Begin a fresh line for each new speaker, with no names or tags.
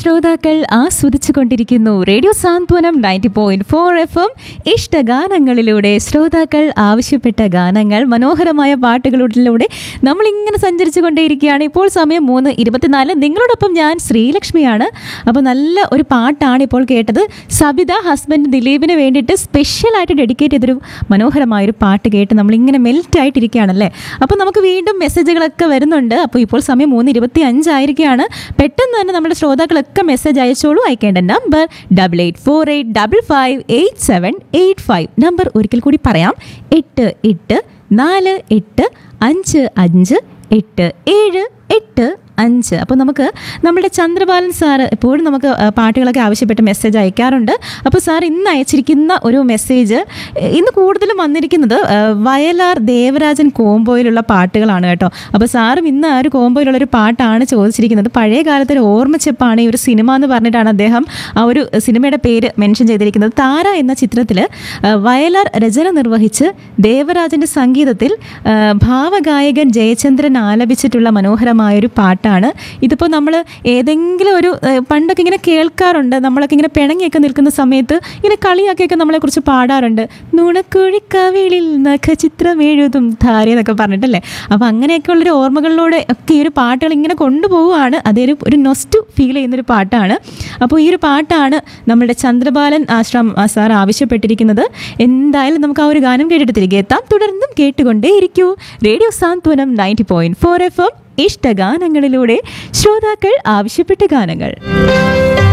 ശ്രോതാക്കൾ ആസ്വദിച്ചു കൊണ്ടിരിക്കുന്നു radio Santhwanam ninety point four F M ഇഷ്ടഗാനങ്ങളിലൂടെ ശ്രോതാക്കൾ ആവശ്യപ്പെട്ട ഗാനങ്ങൾ മനോഹരമായ പാട്ടുകളിലൂടെ നമ്മളിങ്ങനെ സഞ്ചരിച്ചു കൊണ്ടേയിരിക്കുകയാണ് ഇപ്പോൾ സമയം മൂന്ന് ഇരുപത്തിനാല് നിങ്ങളോടൊപ്പം ഞാൻ ശ്രീലക്ഷ്മിയാണ് അപ്പോൾ നല്ല ഒരു പാട്ടാണ് ഇപ്പോൾ കേട്ടത് സബിത ഹസ്ബൻഡ് ദിലീപിന് വേണ്ടിയിട്ട് സ്പെഷ്യലായിട്ട് ഡെഡിക്കേറ്റ് ചെയ്തൊരു മനോഹരമായൊരു പാട്ട് കേട്ട് നമ്മളിങ്ങനെ മെൽറ്റ് ആയിട്ടിരിക്കുകയാണല്ലേ അപ്പോൾ നമുക്ക് വീണ്ടും മെസ്സേജുകളൊക്കെ വരുന്നുണ്ട് അപ്പോൾ ഇപ്പോൾ സമയം മൂന്ന് ഇരുപത്തി അഞ്ചായിരിക്കുകയാണ് പെട്ടെന്ന് തന്നെ നമ്മുടെ ശ്രോതാക്കളൊക്കെ മെസ്സേജ് അയച്ചോളൂ അയക്കേണ്ട number double eight four eight double five eight seven eight five number ഒരിക്കൽ കൂടി പറയാം എട്ട് എട്ട് നാല് എട്ട് അഞ്ച് അഞ്ച് എട്ട് ഏഴ് എട്ട് അഞ്ച് അപ്പോൾ നമുക്ക് നമ്മുടെ ചന്ദ്രബാലൻ സാറ് എപ്പോഴും നമുക്ക് ആ, പാട്ടുകളൊക്കെ ആവശ്യപ്പെട്ട് മെസ്സേജ് അയക്കാറുണ്ട് അപ്പോൾ സാർ ഇന്ന് അയച്ചിരിക്കുന്ന ഒരു മെസ്സേജ് എ, ഇന്ന് കൂടുതലും വന്നിരിക്കുന്നത് ആ, വയലാർ ദേവരാജൻ കോംബോയിലുള്ള പാട്ടുകളാണ് കേട്ടോ അപ്പോൾ സാറും ഇന്ന് ആ ഒരു കോംബോയിലുള്ള ഒരു പാട്ടാണ് ചോദിച്ചിരിക്കുന്നത് പഴയ കാലത്തെ ഒരു ഓർമ്മച്ചെപ്പാണ് ഈ ഒരു സിനിമ എന്ന് പറഞ്ഞിട്ടാണ് അദ്ദേഹം ആ ഒരു സിനിമയുടെ പേര് മെൻഷൻ ചെയ്തിരിക്കുന്നത് താര എന്ന ചിത്രത്തിൽ വയലാർ രചന നിർവഹിച്ച് ദേവരാജൻ്റെ സംഗീതത്തിൽ ആ, ഭാവഗായകൻ ജയചന്ദ്രൻ ആലപിച്ചിട്ടുള്ള മനോഹരമായൊരു പാട്ടാണ് ഇതിപ്പോൾ നമ്മൾ ഏതെങ്കിലും ഒരു ആ, പണ്ടൊക്കെ ഇങ്ങനെ കേൾക്കാറുണ്ട് നമ്മളൊക്കെ ഇങ്ങനെ പിണങ്ങിയൊക്കെ നിൽക്കുന്ന സമയത്ത് ഇങ്ങനെ കളിയാക്കിയൊക്കെ നമ്മളെക്കുറിച്ച് പാടാറുണ്ട് നുണക്കുഴിക്കവിളിൽ നഖചിത്രം എഴുതും ധാര എന്നൊക്കെ പറഞ്ഞിട്ടല്ലേ അപ്പോൾ അങ്ങനെയൊക്കെ ഉള്ളൊരു ഓർമ്മകളിലൂടെ ഒക്കെ ഈ ഒരു പാട്ടുകൾ ഇങ്ങനെ കൊണ്ടുപോവുകയാണ് അതൊരു ഒരു നൊസ്റ്റു ഫീൽ ചെയ്യുന്നൊരു പാട്ടാണ് അപ്പോൾ ഈ ഒരു പാട്ടാണ് നമ്മുടെ ചന്ദ്രബാലൻ ആശ്രം ആ, സാർ ആവശ്യപ്പെട്ടിരിക്കുന്നത് എന്തായാലും നമുക്ക് ആ ഒരു ഗാനം കേട്ടിട്ട് തിരികെ എത്താം തുടർന്നും കേട്ടുകൊണ്ടേയിരിക്കൂ radio Santhwanam ninety point four F M ഇഷ്ടഗാനങ്ങളിലൂടെ ശ്രോതാക്കൾ ആവശ്യപ്പെട്ട ഗാനങ്ങൾ